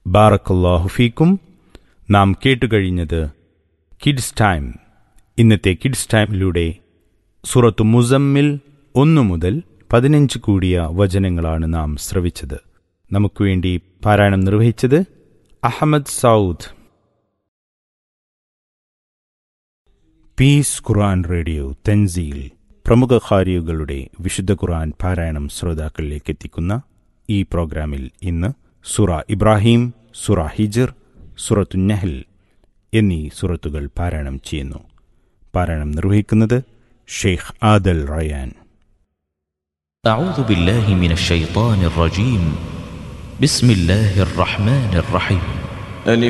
ബാറക്കല്ലാഹു ഫീക്കും നാം കേട്ടുകഴിഞ്ഞത് കിഡ്സ് ടൈം ഇന്നത്തെ കിഡ്സ് ടൈമിലൂടെ സൂറത്തു മുസമ്മിൽ ഒന്നു മുതൽ പതിനഞ്ച് കൂടിയ വചനങ്ങളാണ് നാം ശ്രവിച്ചത് നമുക്ക് വേണ്ടി പാരായണം നിർവഹിച്ചത് അഹമ്മദ് സൗദ് പീസ് ഖുർആൻ റേഡിയോ തെൻസീൽ പ്രമുഖ ഖാരിയുകളുടെ വിശുദ്ധ ഖുർആൻ പാരായണം ശ്രോതാക്കളിലേക്ക് എത്തിക്കുന്ന ഈ പ്രോഗ്രാമിൽ ഇന്ന് സുറ ഇബ്രാഹിം സുറ ഹിജർ സുറത്തു നഹൽ എന്നീ സുറത്തുകൾ പാരായണം ചെയ്യുന്നു പാരായണം നിർവഹിക്കുന്നത് ഷെയ്ഖ് ആദൽ റയാൻ أعوذ بالله من الشيطان الرجيم بسم الله الرحمن الرحيم